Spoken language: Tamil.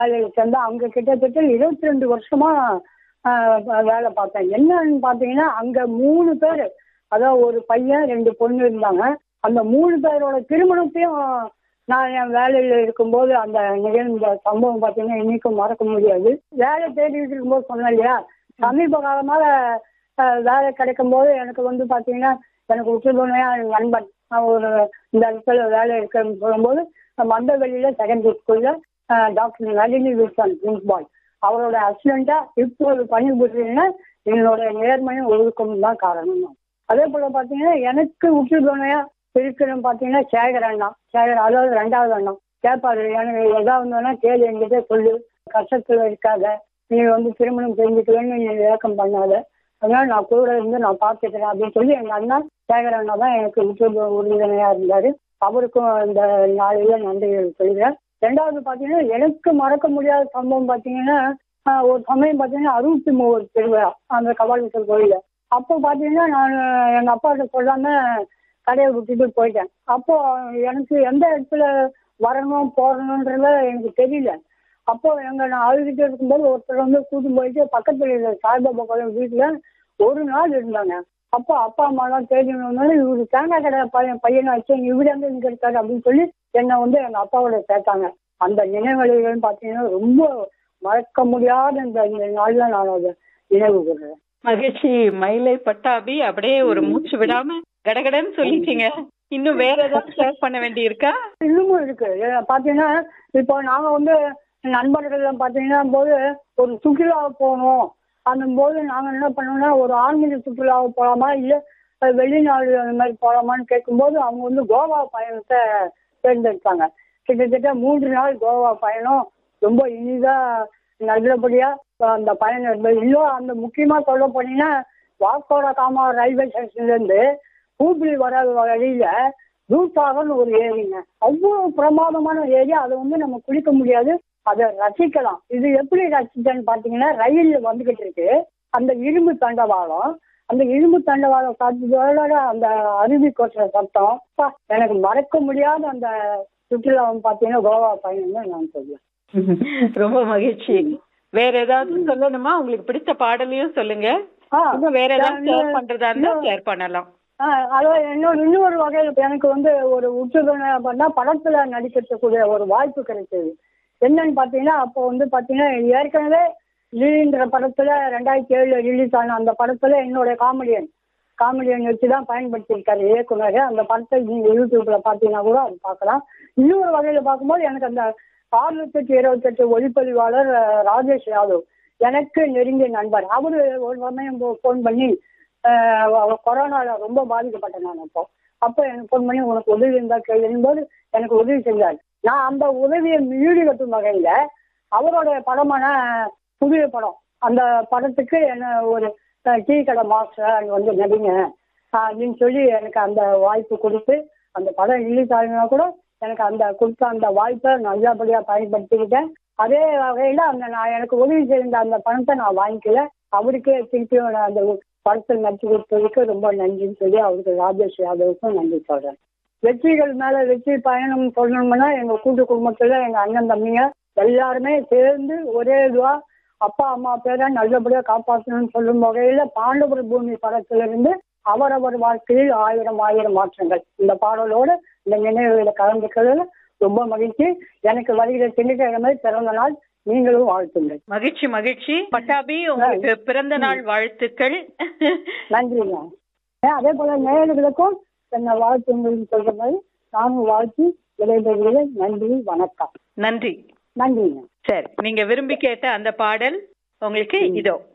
வேலையில் சேர்ந்தேன் அங்கே கிட்டத்தட்ட இருபத்தி ரெண்டு வருஷமா ஆஹ், வேலை பார்த்தேன் என்னன்னு பார்த்தீங்கன்னா அங்கே மூணு பேர் அதாவது ஒரு பையன் ரெண்டு பொண்ணு இருந்தாங்க அந்த மூணு பேரோட திருமணத்தையும் நான் என் வேலையில் இருக்கும்போது அந்த நிகழ்ந்த சம்பவம் பார்த்தீங்கன்னா இன்னைக்கும் மறக்க முடியாது வேலை தேடிட்டு இருக்கும்போது சொன்னேன் இல்லையா சமீப காலமாக வேலை கிடைக்கும் போது எனக்கு வந்து பார்த்தீங்கன்னா எனக்கு உற்றுதுணையா என் நண்பன் நான் ஒரு இந்த இடத்துல வேலை இருக்குன்னு சொல்லும்போது மந்தவெளியில் செகண்டரி ஸ்கூலில் டாக்டர் நளினி வில்சன் பிரின்ஸ்பால் அவரோட அசிஸ்டண்டா இப்போது பணிபுரியுன்னா என்னோட நேர்மையும் ஒழுக்கம் தான் காரணம் அதே போல பார்த்தீங்கன்னா எனக்கு உற்றுதுணையா இருக்கிறன்னு பார்த்தீங்கன்னா சேகர் அண்ணா சேகர் அதாவது ரெண்டாவது அண்ணா கேட்பாரு எனக்கு ஏதாவது வேணா கேள்வி என்கிட்ட சொல்லு கஷ்டத்தில் இருக்காத நீ வந்து திருமணம் செஞ்சுக்கலன்னு நீ ஏக்கம் பண்ணாத அதனால நான் கூட இருந்து நான் பார்த்துக்கிறேன் அப்படின்னு சொல்லி எங்கள் அண்ணா சேகர் அண்ணா தான் எனக்கு உற்று உறுதுணையாக இருந்தார் அவருக்கும் இந்த நாளையில நன்றிகள் சொல்கிறேன் ரெண்டாவது பார்த்தீங்கன்னா எனக்கு மறக்க முடியாத சம்பவம் பார்த்தீங்கன்னா ஆஹ், ஒரு சமயம் பார்த்தீங்கன்னா அறுபத்தி மூவர் திருவிழா அந்த கபாலீஸ்வரர் கோயிலில் அப்போ பார்த்தீங்கன்னா நான் எங்கள் அப்பாட்ட சொல்லாம கடையை விட்டுட்டு போயிட்டேன் அப்போ எனக்கு எந்த இடத்துல வரணும் போகணுன்றத எனக்கு தெரியல அப்போ எங்க நான் அழுதுகிட்டே இருக்கும்போது ஒருத்தர் வந்து கூட்டிட்டு போயிட்டு பக்கத்துல இருந்த சாய்பாபா கோயில் வீட்டுல ஒரு நாள் இருந்தாங்க அப்போ அப்பா அம்மாலாம் தேடினோடனே இவரு தேங்காய் கடை பையன் பையனை வச்சு இவரு எங்க இங்க இருக்காரு அப்படின்னு சொல்லி என்னை வந்து எங்க அப்பாவோட சேர்த்தாங்க அந்த நினைவுகள் பார்த்தீங்கன்னா ரொம்ப மறக்க முடியாத இந்த இந்த நாள்ல நான் அதை நினைவு கூறுறேன் மகிழ்ச்சி மயிலை பட்டாபி அப்படியே ஒரு மூச்சு விடாம கடகடன்னு சொல்லிட்டீங்க இன்னும் வேற ஏதாவது ஷேர் பண்ண வேண்டி இருக்கா இன்னமும் இருக்கு ஏ- பாத்தீங்கன்னா இப்போ நாங்க வந்து நண்பர்கள் பாத்தீங்கன்னா போது ஒரு சுற்றுலா போகணும் அந்த போது நாங்க என்ன பண்ணோம்னா ஒரு ஆன்மீக சுற்றுலாவை போலாமா இல்ல அஹ், வெளிநாடு அந்த மாதிரி போலாமான்னு கேட்கும்போது அவங்க வந்து கோவா பயணத்தை தேர்ந்தெடுத்தாங்க கிட்டத்தட்ட மூன்று நாள் கோவா பயணம் ரொம்ப இனிதா நல்லபடியா அஹ், அந்த பயணம் இருந்தது இன்னும் அந்த முக்கியமா சொல்ல போனீங்கன்னா வாஸ்கோட காமா ரயில்வே ஸ்டேஷன்ல இருந்து ஹூப்ளி வர வழியில தூசாகர்னு ஒரு ஏரிங்க அவ்வளவு பிரமாதமான ஏரி அதை வந்து நம்ம குளிக்க முடியாது அதை ரசிக்கலாம் இது எப்படி ரசிச்சேன்னு பார்த்தீங்கன்னா ரயில் வந்துகிட்டு இருக்கு அந்த இரும்பு தண்டவாளம் அந்த இரும்பு தண்டவாளம் காத்துதோட அந்த அருவி கொட்டுற சத்தம் அப்பா, எனக்கு மறக்க முடியாத அந்த சுற்றுலாவும் பார்த்தீங்கன்னா கோவா பயணம் தான் நான் சொல்லுவேன் ரொம்ப மகிழ்ச்சி வேற ஏதாவது சொல்லணுமா உங்களுக்கு பிடிச்ச பாடலையும் சொல்லுங்க ஆ, இன்னும் வேற ஏதாவது நான் ஷேர் பண்றதா இருந்தா இன்னும் ஷேர் பண்ணலாம் ஆ, அதாவது இன்னொரு இன்னொரு வகையில் எனக்கு வந்து ஒரு உற்றுதுணை பண்ணா படத்துல நடிக்கக்கூடிய ஒரு வாய்ப்பு கிடைச்சது என்னன்னு பார்த்தீங்கன்னா அப்போ வந்து பார்த்தீங்கன்னா ஏற்கனவே லீன்ற படத்துல ரெண்டாயிரத்தி ஏழுல ரிலீஸ் ஆன அந்த படத்துல என்னுடைய காமெடியன் காமெடியன் வச்சு தான் பயன்படுத்தியிருக்காரு இயக்குனர் அந்த படத்தை நீங்க யூடியூப்ல பார்த்தீங்கன்னா கூட அது பார்க்கலாம் இன்னொரு வகையில பார்க்கும்போது எனக்கு அந்த ஆறுநூத்தி இருபத்தெட்டு ஒளிப்பதிவாளர் அஹ், ராஜேஷ் யாதவ் எனக்கு நெருங்கிய நண்பர் அவரு ஒரு சமயம் ஃபோன் பண்ணி ஆஹ் அவ கொரோனால ரொம்ப பாதிக்கப்பட்டேன் நான் அப்போ அப்போ எனக்கு ஃபோன் பண்ணி உனக்கு உதவி இருந்தா கேளும்போது எனக்கு உதவி செஞ்சார் நான் அந்த உதவியை ஈடுகட்டும் வகையில அவரோட படமான புதிய படம் அந்த படத்துக்கு என்ன ஒரு அஹ், டீ கடை மாஸ்டர் வந்து நடிங்க ஆஹ், அப்படின்னு சொல்லி எனக்கு அந்த வாய்ப்பு கொடுத்து அந்த படம் ரிலீஸ் ஆகுனா கூட எனக்கு அந்த கொடுத்த அந்த வாய்ப்பை நல்லபடியா பயன்படுத்திக்கிட்டேன் அதே வகையில அந்த நான் எனக்கு உதவி செய்த அந்த பணத்தை நான் வாங்கிக்கல அவருக்கே திருப்பியும் நான் அந்த படத்தில் நடிச்சு கொடுத்ததுக்கு ரொம்ப நன்றின்னு சொல்லி அவருக்கு ராஜேஷ் யாதவுக்கும் நன்றி சொல்றேன் வெற்றிகள் மேல வெற்றி பயணம் சொல்லணும்னா எங்க கூட்டு குடும்பத்துல எங்க அண்ணன் தம்பிங்க எல்லாருமே சேர்ந்து ஒரே இதுவா அப்பா அம்மா பேரை நல்லபடியா காப்பாற்றணும்னு சொல்லும் வகையில பாண்டவர் பூமி படத்துல இருந்து அவரவர் வாழ்க்கையில் ஆயிரம் ஆயிரம் மாற்றங்கள் இந்த பாடலோடு இந்த நினைவுகளை கலந்துக்கிறதுல ரொம்ப மகிழ்ச்சி எனக்கு வருகிற திங்கட்கிழமை பிறந்த நாள் நீங்களும் வாழ்த்துங்கள் மகிழ்ச்சி மகிழ்ச்சி பட்டாபி உங்களுக்கு பிறந்த நாள் வாழ்த்துக்கள் நன்றிங்க ஏன் அதே போல நேயர்களுக்கும் என்னை வாழ்த்துங்கள்னு சொல்ற மாதிரி நானும் வாழ்த்து விடைபெறுகிறேன் நன்றி வணக்கம் நன்றி நன்றிங்க சரி நீங்க விரும்பி கேட்ட அந்த பாடல் உங்களுக்கு இதோ